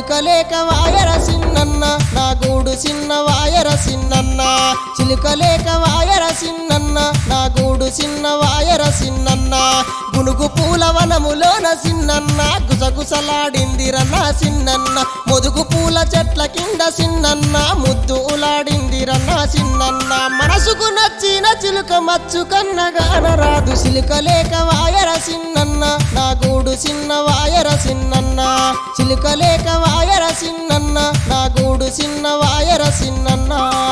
చిలుకలేక వాయర సిన్నన్న నా గూడు చిన్న వాయర సిన్నన్న చిలుకలేక వాయర సిన్నన్న నా గూడు చిన్న వాయర సిన్నన్న గునుగు పూల వనములోన సిన్నన్న గుసగుసలాడిందిరన్న సిన్నన్న ముదుగు పూల చెట్ల కింద సిన్నన్న ముద్దు ఉలాడిందిరన్న సిన్నన్న మనసుకు నచ్చిన చిలుక మచ్చు కన్నగాన రాదు చిలుకలేక వాయర సిన్నన్న నా గూడు చిన్న వాయర సిన్నన్న చిలుకలేక వాయర సిన్నన్న నా గూడు చిన్న వాయర సిన్నన్న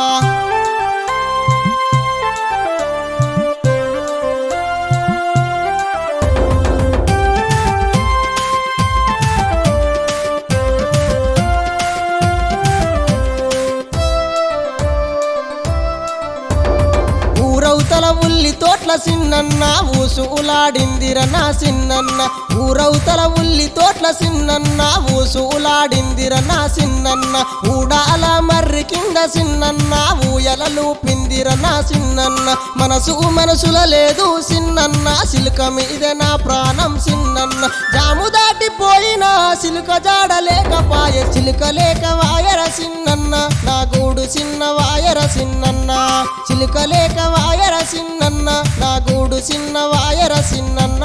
ఊరవుతల ఉల్లి తోట్ల సిన్నన్న ఊసు ఉలాడిందిర నా సిన్నన్న ఊరవుతల ఉల్లి తోట్ల సిన్నన్న ఊసు ఉలాడిందిర నా సిన్నన్న ఊడాల మర్రి కింద సిన్నన్న ఊయలలు పిందిర నా సిన్నన్న మనసు మనసుల లేదు సిన్నన్న సిలుక మీద నా ప్రాణం సిన్నన్న జాము దాటిపోయిన సిలుక జాడలేకపాయ చిలుక లేక వాయర సిన్నన్న నా గూడు చిన్న వాయర సిన్నన్న చిలుక లేక వాయర సిన్నన్న నా గూడు చిన్న వాయర సిన్నన్న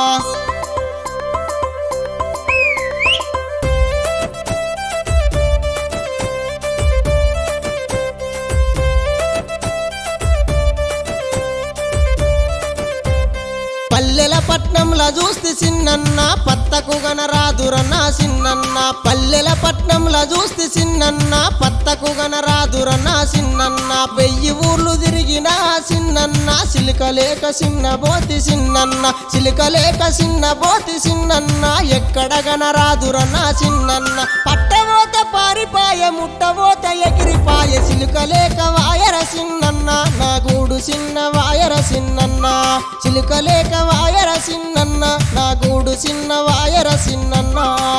పల్లెల పట్నంల చూస్తే సిన్నన్న పత్తకు గనరాదురన్న సిన్నన్న పల్లెల పట్నంల చూస్తే సిన్నన్న పత్తకు గనరాదురన్న సిన్నన్న వెయ్యి ఊర్లు తిరిగిన సిన్నన్న సిలికలేక సిన్న బోతి సిన్నన్న సిలికలేక సిన్న బోతి సిన్నన్న ఎక్కడ గనరాదురన్న సిన్నన్న పట్టబోత పారిపాయ ముట్టబోత ఎగిరిపాయ సిలుకలేక వాయర సిన్నన్న నా గూడు చిన్న వాయర సిన్నన్న చిలుకలేక వాయర సిన్నన్న నా గూడు చిన్న వాయర సిన్నన్న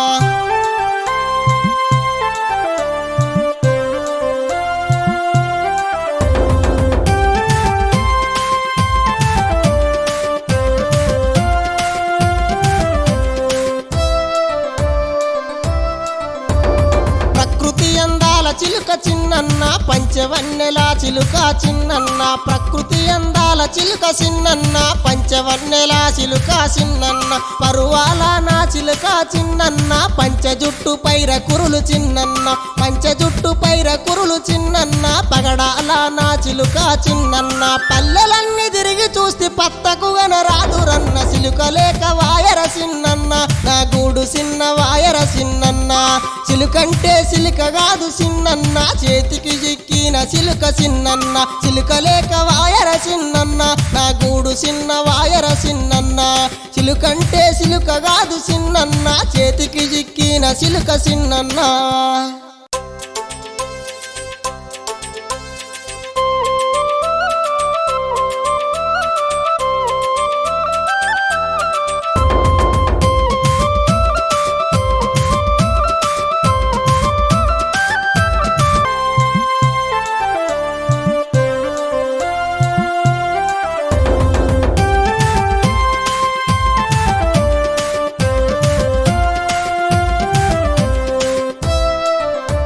ప్రకృతి అందాల చిలుక చిన్నన్న పంచవన్నెల చిలుక చిన్నన్న ప్రకృతి అందాల చిలుక చిన్నన్న పంచవన్నెల చిలుక చిన్నన్న పరువాల నా చిలుక చిన్నన్న పంచ జుట్టు పైర కురులు చిన్నన్న పంచ జుట్టు పైర కురులు చిన్నన్న పగడాల నా చిలుక చిన్నన్న పల్లెలన్నీ తిరిగి చూస్తే పత్తకు గనరాదురన్న చిలుక లేక వాయర సిన్నన్న నా గూడు చిన్న వాయర సిన్నన్న చిలుకంటే సిలుక కాదు సిన్నన్న చేతికి చిక్కిన చిలుక సిన్నన్న చిలుక లేక వాయర సిన్నన్న నా గూడు చిన్న వాయర సిన్నన్న చిలుకంటే సిలుక కాదు సిన్నన్న చేతికి చిక్కిన చిలుక సిన్నన్న